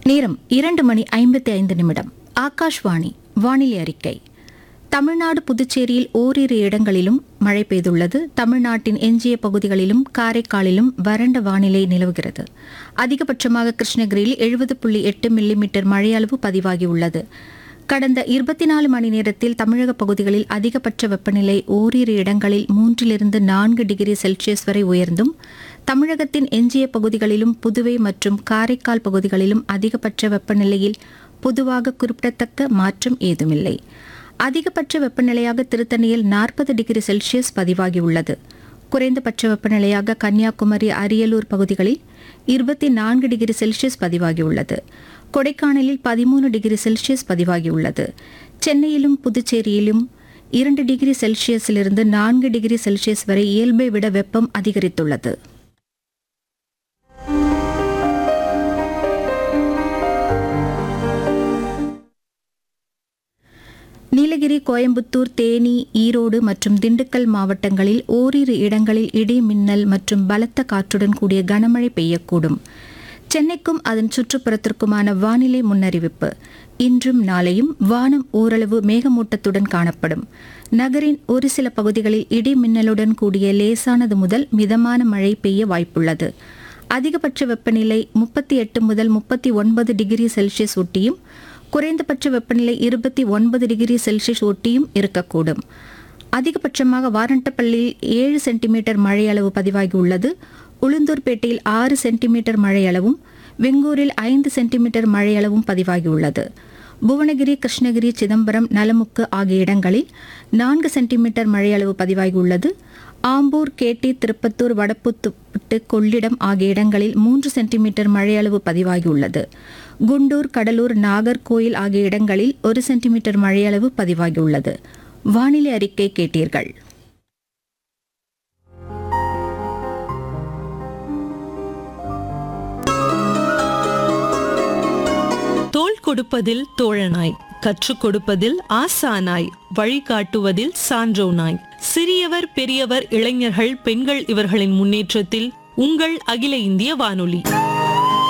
நேரம் இரண்டு மணி ஐம்பத்தி ஐந்து நிமிடம் ஆகாஷ்வாணி வானிலை அறிக்கை தமிழ்நாடு புதுச்சேரியில் ஓரிரு இடங்களிலும் மழை பெய்துள்ளது தமிழ்நாட்டின் எஞ்சிய பகுதிகளிலும் காரைக்காலிலும் வறண்ட வானிலை நிலவுகிறது அதிகபட்சமாக கிருஷ்ணகிரியில் எழுபது புள்ளி எட்டு மில்லிமீட்டர் மழையளவு பதிவாகியுள்ளது கடந்த இருபத்தி நாலு மணி நேரத்தில் தமிழக பகுதிகளில் அதிகபட்ச வெப்பநிலை ஓரிரு இடங்களில் மூன்றிலிருந்து நான்கு டிகிரி செல்சியஸ் வரை உயர்ந்தும் தமிழகத்தின் எஞ்சிய பகுதிகளிலும் புதுவை மற்றும் காரைக்கால் பகுதிகளிலும் அதிகபட்ச வெப்பநிலையில் பொதுவாக குறிப்பிடத்தக்க மாற்றம் ஏதுமில்லை அதிகபட்ச வெப்பநிலையாக திருத்தணியில் நாற்பது டிகிரி செல்சியஸ் பதிவாகியுள்ளது குறைந்தபட்ச வெப்பநிலையாக கன்னியாகுமரி அரியலூர் பகுதிகளில் இருபத்தி நான்கு டிகிரி செல்சியஸ் பதிவாகியுள்ளது கொடைக்கானலில் பதிமூணு டிகிரி செல்சியஸ் பதிவாகியுள்ளது சென்னையிலும் புதுச்சேரியிலும் இரண்டு டிகிரி செல்சியஸிலிருந்து நான்கு டிகிரி செல்சியஸ் வரை இயல்பை விட வெப்பம் அதிகரித்துள்ளது நீலகிரி கோயம்புத்தூர் தேனி ஈரோடு மற்றும் திண்டுக்கல் மாவட்டங்களில் ஓரிரு இடங்களில் இடி மின்னல் மற்றும் பலத்த காற்றுடன் கூடிய கனமழை பெய்யக்கூடும் சென்னைக்கும் அதன் சுற்றுப்புறத்திற்குமான வானிலை முன்னறிவிப்பு இன்றும் நாளையும் வானம் ஓரளவு மேகமூட்டத்துடன் காணப்படும் நகரின் ஒரு சில பகுதிகளில் இடி மின்னலுடன் கூடிய லேசானது முதல் மிதமான மழை பெய்ய வாய்ப்புள்ளது அதிகபட்ச வெப்பநிலை முப்பத்தி எட்டு முதல் முப்பத்தி ஒன்பது டிகிரி செல்சியஸ் ஒட்டியும் குறைந்தபட்ச வெப்பநிலை இருபத்தி ஒன்பது டிகிரி செல்சியஸ் ஒட்டியும் இருக்கக்கூடும் அதிகபட்சமாக வாரண்டப்பள்ளியில் ஏழு சென்டிமீட்டர் மழையளவு பதிவாகியுள்ளது உளுந்தூர்பேட்டையில் ஆறு சென்டிமீட்டர் மழையளவும் வெங்கூரில் ஐந்து சென்டிமீட்டர் மழையளவும் பதிவாகியுள்ளது புவனகிரி கிருஷ்ணகிரி சிதம்பரம் நலமுக்கு ஆகிய இடங்களில் நான்கு சென்டிமீட்டர் மழையளவு பதிவாகியுள்ளது ஆம்பூர் கேட்டி திருப்பத்தூர் வடப்புத்துப்பட்டு கொள்ளிடம் ஆகிய இடங்களில் மூன்று சென்டிமீட்டர் மழையளவு பதிவாகியுள்ளது குண்டூர் கடலூர் நாகர்கோயில் ஆகிய இடங்களில் ஒரு சென்டிமீட்டர் மழையளவு பதிவாகியுள்ளது வானிலை அறிக்கை கேட்டீர்கள் தோள் கொடுப்பதில் தோழனாய் கற்றுக் கொடுப்பதில் ஆசானாய் வழிகாட்டுவதில் சான்றோனாய் சிறியவர் பெரியவர் இளைஞர்கள் பெண்கள் இவர்களின் முன்னேற்றத்தில் உங்கள் அகில இந்திய வானொலி